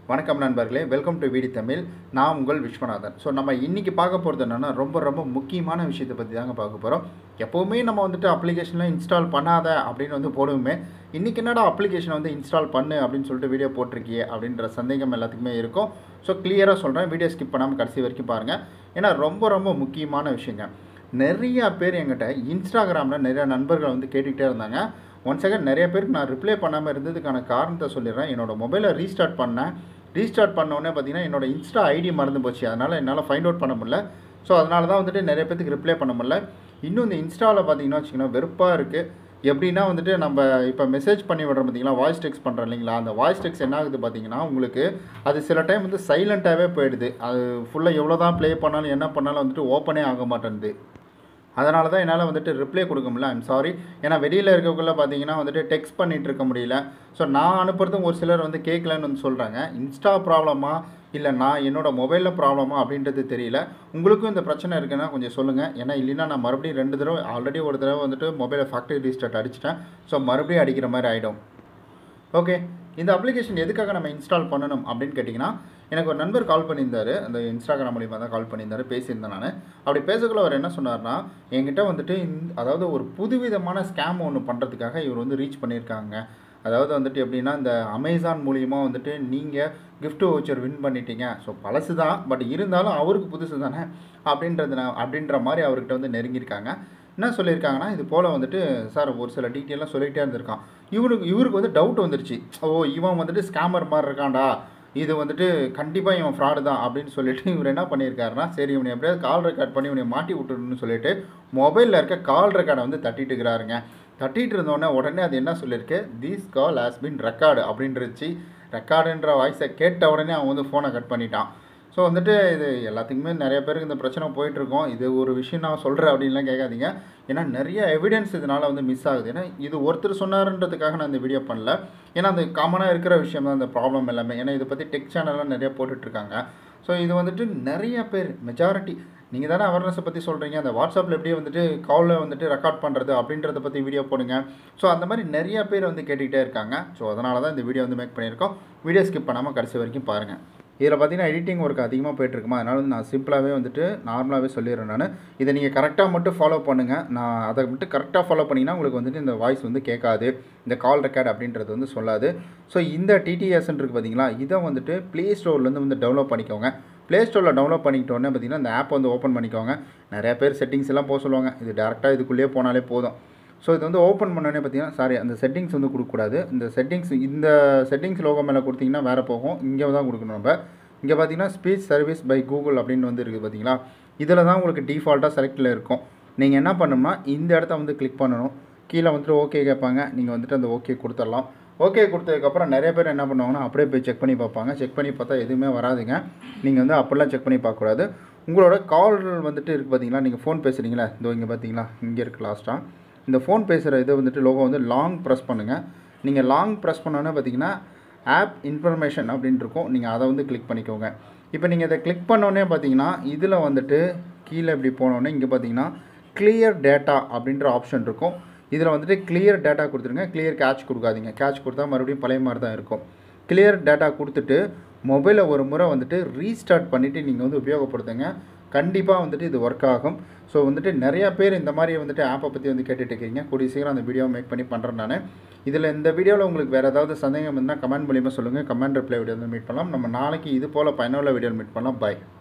வணக்கம் நண்பர்களே welcome to வீடி Tamil நான் உங்கள் விஸ்வநாதன் ஸோ நம்ம இன்றைக்கி பார்க்க போகிறது என்னென்னா ரொம்ப ரொம்ப முக்கியமான விஷயத்தை பற்றி தாங்க பார்க்க போகிறோம் எப்போவுமே நம்ம வந்துட்டு அப்ளிகேஷனில் இன்ஸ்டால் பண்ணாத அப்படின்னு வந்து போடுவோமே இன்றைக்கி என்னடா அப்ளிகேஷனை வந்து இன்ஸ்டால் பண்ணு அப்படின்னு சொல்லிட்டு வீடியோ போட்டிருக்கியே அப்படின்ற சந்தேகம் எல்லாத்துக்குமே இருக்கும் ஸோ கிளியராக சொல்கிறேன் வீடியோ ஸ்கிப் பண்ணாமல் கடைசி வரைக்கும் பாருங்கள் ஏன்னா ரொம்ப ரொம்ப முக்கியமான விஷயங்க நிறைய பேர் என்கிட்ட இன்ஸ்டாகிராமில் நிறைய நண்பர்கள் வந்து கேட்டுக்கிட்டே இருந்தாங்க ஒன் செகண்ட் நிறைய பேருக்கு நான் ரிப்ளை பண்ணாமல் இருந்ததுக்கான காரணத்தை சொல்லிடுறேன் என்னோடய மொபைலை ரீஸ்டார்ட் பண்ணேன் ரீஸ்டார்ட் பண்ணோடனே பார்த்தீங்கன்னா என்னோட இன்ஸ்டா ஐடி மறந்து போச்சு அதனால் என்னால் ஃபைண்ட் அவுட் பண்ண முடியல ஸோ அதனால தான் வந்துட்டு நிறைய பேத்துக்கு ரிப்ளை பண்ண முடியல இன்னும் இந்த இன்ஸ்டாவில் பார்த்தீங்கன்னா வச்சுக்கோங்கன்னா வெறுப்பாக இருக்குது எப்படின்னா வந்துட்டு நம்ம இப்போ மெசேஜ் பண்ணி விடுறோம் பார்த்தீங்களா வாய்ஸ் டெக்ஸ்ட் பண்ணுறோம் இல்லைங்களா அந்த வாய்ஸ் டெக்ஸ்ட் என்ன ஆகுது பார்த்தீங்கன்னா உங்களுக்கு அது சில டைம் வந்து சைலண்ட்டாகவே போயிடுது அது ஃபுல்லாக எவ்வளோ தான் ப்ளே பண்ணாலும் என்ன பண்ணாலும் வந்துட்டு ஓப்பனே ஆக மாட்டேங்குது அதனால தான் என்னால் வந்துட்டு ரிப்ளை கொடுக்க முடியல ஐம் சாரி ஏன்னா வெளியில் இருக்கக்குள்ள பார்த்தீங்கன்னா வந்துட்டு டெக்ஸ்ட் பண்ணிகிட்டு இருக்க முடியல ஸோ நான் அனுப்புறதும் ஒரு சிலர் வந்து கேட்கலன்னு வந்து சொல்கிறாங்க இன்ஸ்டா ப்ராப்ளமா இல்லை நான் என்னோடய மொபைலில் ப்ராப்ளமா அப்படின்றது தெரியல உங்களுக்கும் இந்த பிரச்சனை இருக்குன்னா கொஞ்சம் சொல்லுங்கள் ஏன்னா இல்லைன்னா நான் மறுபடியும் ரெண்டு தடவை ஆல்ரெடி ஒரு தடவை வந்துட்டு மொபைலை ஃபேக்ட்ரி ரீஸ்டார்ட் அடிச்சிட்டேன் ஸோ மறுபடியும் அடிக்கிற மாதிரி ஆகிடும் ஓகே இந்த அப்ளிகேஷன் எதுக்காக நம்ம இன்ஸ்டால் பண்ணணும் அப்படின்னு கேட்டிங்கன்னா எனக்கு ஒரு நண்பர் கால் பண்ணியிருந்தாரு அந்த இன்ஸ்டாகிராம் மூலியமாக தான் கால் பண்ணியிருந்தாரு பேசியிருந்தேன் நான் அப்படி பேசக்குள்ள அவர் என்ன சொன்னார்னா என்கிட்ட வந்துட்டு இந்த அதாவது ஒரு புதுவிதமான ஸ்கேம் ஒன்று பண்ணுறதுக்காக இவர் வந்து ரீச் பண்ணியிருக்காங்க அதாவது வந்துட்டு எப்படின்னா இந்த அமேசான் மூலியமாக வந்துட்டு நீங்கள் gift voucher வின் பண்ணிட்டீங்க ஸோ பழசு தான் பட் இருந்தாலும் அவருக்கு புதுசு தானே அப்படின்றது நான் அப்படின்ற மாதிரி அவர்கிட்ட வந்து நெருங்கியிருக்காங்க என்ன சொல்லியிருக்காங்கன்னா இது போல் வந்துட்டு சார் ஒரு சில டீட்டெயிலாம் சொல்லிகிட்டே இருந்திருக்கான் இவனுக்கு இவருக்கு வந்து டவுட் வந்துருச்சு ஓ இவன் வந்துட்டு ஸ்கேமர் மாதிரி இருக்கான்டா இது வந்துட்டு கண்டிப்பாக இவன் ஃப்ராடு தான் அப்படின்னு சொல்லிட்டு இவர் என்ன பண்ணியிருக்காருன்னா சரி இவனை எப்படியாவது கால் ரெக்கார்ட் பண்ணி இவனை மாட்டி விட்டுருன்னு சொல்லிட்டு மொபைலில் இருக்க கால் ரெக்கார்டை வந்து தட்டிட்டு இருக்கிறாருங்க தட்டிட்டு இருந்தோடனே உடனே அது என்ன சொல்லியிருக்கு this call has been record அப்படின்றச்சு ரெக்கார்டுன்ற வாய்ஸை கேட்ட உடனே அவன் வந்து ஃபோனை கட் பண்ணிட்டான் ஸோ வந்துட்டு இது எல்லாத்துக்குமே நிறைய பேருக்கு இந்த பிரச்சனை போயிட்டுருக்கோம் இது ஒரு விஷயம் நான் சொல்கிறேன் அப்படின்லாம் கேட்காதீங்க ஏன்னா நிறைய எவிடன்ஸ் இதனால் வந்து மிஸ் ஆகுது ஏன்னா இது ஒருத்தர் சொன்னாருன்றதுக்காக நான் இந்த வீடியோ பண்ணல ஏன்னா அந்த காமனாக இருக்கிற விஷயம் தான் இந்த ப்ராப்ளம் எல்லாமே ஏன்னா இதை பற்றி டெக் சேனல்லாம் நிறைய போட்டுட்ருக்காங்க ஸோ இது வந்துட்டு நிறைய பேர் மெஜாரிட்டி நீங்கள் தானே அவேர்னஸை பற்றி சொல்கிறீங்க அந்த வாட்ஸ்அப்பில் எப்படியே வந்துட்டு காலில் வந்துட்டு ரெக்கார்ட் பண்ணுறது அப்படின்றத பற்றி வீடியோ போடுங்க ஸோ அந்த மாதிரி நிறைய பேர் வந்து கேட்டுக்கிட்டே இருக்காங்க ஸோ அதனால தான் இந்த வீடியோ வந்து மேக் பண்ணியிருக்கோம் வீடியோ ஸ்கிப் பண்ணாமல் கடைசி வரைக்கும் பாருங்கள் இதில் பார்த்தீங்கன்னா எடிட்டிங் ஒர்க் அதிகமாக போயிட்டுருக்குமா அதனால வந்து நான் சிம்பிளாகவே வந்துட்டு நார்மலாகவே சொல்லிடுறேன் நான் இதை நீங்கள் கரெக்டாக மட்டும் ஃபாலோ பண்ணுங்கள் நான் அதை மட்டும் கரெக்டாக ஃபாலோ பண்ணிங்கன்னா உங்களுக்கு வந்துட்டு இந்த வாய்ஸ் வந்து கேட்காது இந்த கால் ரெக்கார்ட் அப்படின்றது வந்து சொல்லாது ஸோ இந்த டிடிஎஸ்ன்னு இருக்குது பார்த்தீங்களா இதை வந்துட்டு ப்ளே ஸ்டோர்லேருந்து வந்து டெவலப் பண்ணிக்கோங்க ப்ளே ஸ்டோரில் டெவலப் பண்ணிக்கிட்டோன்னே பார்த்தீங்கன்னா இந்த ஆப் வந்து ஓப்பன் பண்ணிக்கோங்க நிறைய பேர் செட்டிங்ஸ் எல்லாம் போக சொல்லுவாங்க இது டேரெக்டாக இதுக்குள்ளேயே போனாலே போதும் ஸோ இது வந்து ஓப்பன் பண்ணோடனே பார்த்தீங்கன்னா சாரி அந்த செட்டிங்ஸ் வந்து கொடுக்கக்கூடாது இந்த செட்டிங்ஸ் இந்த செட்டிங்ஸ் லோகோ மேலே கொடுத்தீங்கன்னா வேறு போகும் இங்கே தான் கொடுக்கணும் நம்ம இங்கே பார்த்தீங்கன்னா ஸ்பீச் சர்வீஸ் பை கூகுள் அப்படின்னு வந்து இருக்குது பார்த்தீங்களா இதில் தான் உங்களுக்கு டிஃபால்ட்டாக செலக்டில் இருக்கும் நீங்கள் என்ன பண்ணணும்னா இந்த இடத்த வந்து கிளிக் பண்ணணும் கீழே வந்துட்டு ஓகே கேட்பாங்க நீங்கள் வந்துட்டு அந்த ஓகே கொடுத்துடலாம் ஓகே கொடுத்ததுக்கப்புறம் நிறைய பேர் என்ன பண்ணுவாங்கன்னா அப்படியே போய் செக் பண்ணி பார்ப்பாங்க செக் பண்ணி பார்த்தா எதுவுமே வராதுங்க நீங்கள் வந்து அப்படிலாம் செக் பண்ணி பார்க்கக்கூடாது உங்களோட கால் வந்துட்டு இருக்குது பார்த்தீங்களா நீங்கள் ஃபோன் பேசுகிறீங்களா இதோ இங்கே பார்த்தீங்களா இங்கே இருக்குது லாஸ்ட்டாக இந்த ஃபோன் பேசுகிற இதை வந்துட்டு லோகோ வந்து லாங் ப்ரெஸ் பண்ணுங்கள் நீங்கள் லாங் ப்ரெஸ் பண்ணோன்னே பார்த்தீங்கன்னா ஆப் இன்ஃபர்மேஷன் அப்படின்னு இருக்கும் நீங்கள் அதை வந்து கிளிக் பண்ணிக்கோங்க இப்போ நீங்கள் இதை கிளிக் பண்ணோன்னே பார்த்தீங்கன்னா இதில் வந்துட்டு கீழே இப்படி போனோடனே இங்கே பார்த்தீங்கன்னா கிளியர் டேட்டா அப்படின்ற ஆப்ஷன் இருக்கும் இதில் வந்துட்டு கிளியர் டேட்டா கொடுத்துருங்க கிளியர் கேட்ச் கொடுக்காதீங்க கேட்ச் கொடுத்தா மறுபடியும் பழைய மாதிரி தான் இருக்கும் கிளியர் டேட்டா கொடுத்துட்டு மொபைலை ஒரு முறை வந்துட்டு ரீஸ்டார்ட் பண்ணிவிட்டு நீங்கள் வந்து உபயோகப்படுத்துங்க கண்டிப்பாக வந்துட்டு இது ஒர்க் ஆகும் ஸோ வந்துட்டு நிறையா பேர் இந்த மாதிரி வந்துட்டு ஆப்பை பற்றி வந்து கேட்டுட்டு இருக்கீங்க கூடிய சீக்கிரம் அந்த வீடியோ மேக் பண்ணி பண்ணுறேன் நான் இதில் இந்த வீடியோவில் உங்களுக்கு வேறு ஏதாவது சந்தேகம் இருந்தால் கமெண்ட் மூலியமாக சொல்லுங்கள் கமெண்ட் ரிப்ளை வீடியோ வந்து மீட் பண்ணலாம் நம்ம நாளைக்கு இது போல் பயனுள்ள வீடியோ மீட் பண்ணலாம் பாய்